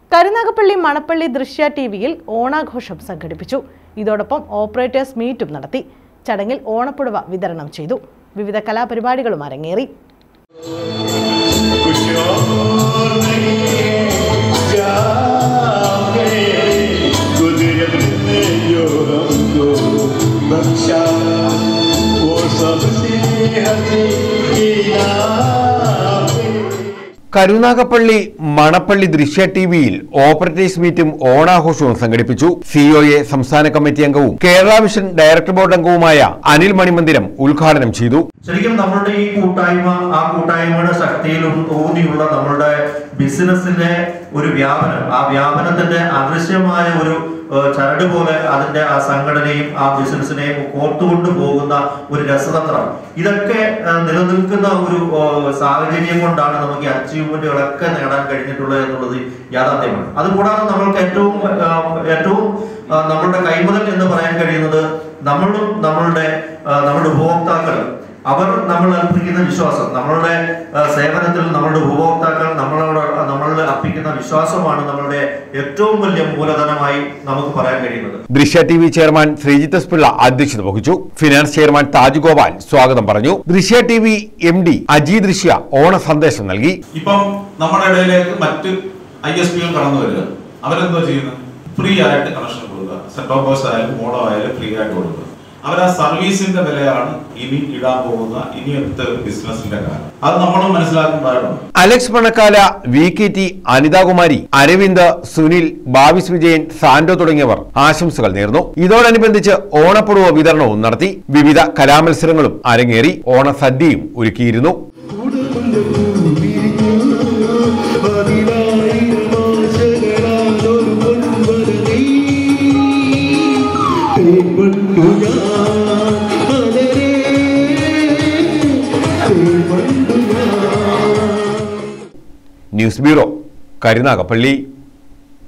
കരുനാഗപ്പള്ളി മണപ്പള്ളി ദൃശ്യ ടി വിയിൽ ഓണാഘോഷം സംഘടിപ്പിച്ചു ഇതോടൊപ്പം ഓപ്പറേറ്റേഴ്സ് മീറ്റും നടത്തി ചടങ്ങിൽ ഓണപ്പുടവ വിതരണം ചെയ്തു വിവിധ കലാപരിപാടികളും അരങ്ങേറി कुछ और नहीं जाओगे कुदरत ने जो हमको बख्शा वो सबसे हसी इनाम है। കരുനാഗപ്പള്ളി മണപ്പള്ളി ദൃശ്യ ടി വിയിൽ ഓപ്പറേറ്റേഴ്സ് മീറ്റും ഓണാഘോഷവും സംഘടിപ്പിച്ചു സിഒഎ സംസ്ഥാന കമ്മിറ്റി അംഗവും കേരള വിഷൻ ഡയറക്ടർ ബോർഡ് അംഗവുമായ അനിൽ മണിമന്ദിരം ഉദ്ഘാടനം ചെയ്തു ശരിക്കും നമ്മളുടെ ഈ കൂട്ടായ്മ ആ കൂട്ടായ്മയുടെ ശക്തിയിൽ ഊന്നിയുള്ള നമ്മളുടെ ബിസിനസിന്റെ ഒരു വ്യാപനം ആ വ്യാപനത്തിന്റെ അദൃശ്യമായ ഒരു ഏഹ്, ചരട് പോലെ അതിന്റെ ആ സംഘടനയും ആ ബിസിനസിനെയും കോർത്തുകൊണ്ട് പോകുന്ന ഒരു രസതന്ത്രം ഇതൊക്കെ ഏഹ്, നിലനിൽക്കുന്ന ഒരു ഏഹ്, സാഹചര്യം കൊണ്ടാണ് നമുക്ക് ഈ അച്ചീവ്മെന്റുകളൊക്കെ നേടാൻ കഴിഞ്ഞിട്ടുള്ളത് എന്നുള്ളത് യാഥാർത്ഥ്യമാണ് അതുകൂടാതെ നമ്മൾക്ക് ഏറ്റവും ഏഹ്, ഏറ്റവും ഏഹ്, നമ്മളുടെ കൈമുതൽ എന്ന് പറയാൻ കഴിയുന്നത് നമ്മളും നമ്മളുടെ ഏഹ്, നമ്മുടെ ഉപഭോക്താക്കൾ അവർ നമ്മൾ അർപ്പിക്കുന്ന വിശ്വാസം നമ്മളുടെ ആ, സേവനത്തിൽ നമ്മളുടെ ഉപഭോക്താക്കൾ നമ്മളോട് നമ്മളിൽ അർപ്പിക്കുന്ന വിശ്വാസമാണ് നമ്മളുടെ ഏറ്റവും വലിയ മൂലധനമായി നമുക്ക് പറയാൻ കഴിയുന്നത് Drishya T V chairman Sreejith S Pillai അധ്യക്ഷത വഹിച്ചു ഫിനാൻസ് ചെയർമാൻ താജ് ഗോപാൽ സ്വാഗതം പറഞ്ഞു Drishya T V M D Aji Drishya ഓണ സന്ദേശം നൽകി ഇപ്പം നമ്മുടെ ഇടയിലേക്ക് മറ്റ് ഐ എസ് പികൾ കടന്നു വരിക അവരെന്തോ ചെയ്യുന്നത് ഫ്രീ ആയിട്ട് കണക്ഷൻ കൊടുക്കുക സെറ്റ് ടോപ്പ് ബോക്സ് ആയാലും മോഡോ ആയാലും ഫ്രീ ആയിട്ട് കൊടുക്കുക അവർ ആ സർവീസിന്റെ വിലയാണ് ഇനി ഇടാൻ പോകുന്ന ഇനിയത്തെ ഒരു ബിസിനസിന്റെ കാലം അത് നമ്മളും മനസ്സിലാക്കേണ്ടതായിട്ടുണ്ട് Alex Panakkala V K T Anithakumari Aravind Sunil Bavis Vijayan Santo തുടങ്ങിയവർ ആശംസകൾ നേർന്നു ഇതോടനുബന്ധിച്ച് ഓണപ്പുടവ വിതരണവും നടത്തി വിവിധ കലാമത്സരങ്ങളും അരങ്ങേറി ഓണസദ്യയും ഒരുക്കിയിരുന്നു ന്യൂസ് ബ്യൂറോ കരുനാഗപ്പള്ളി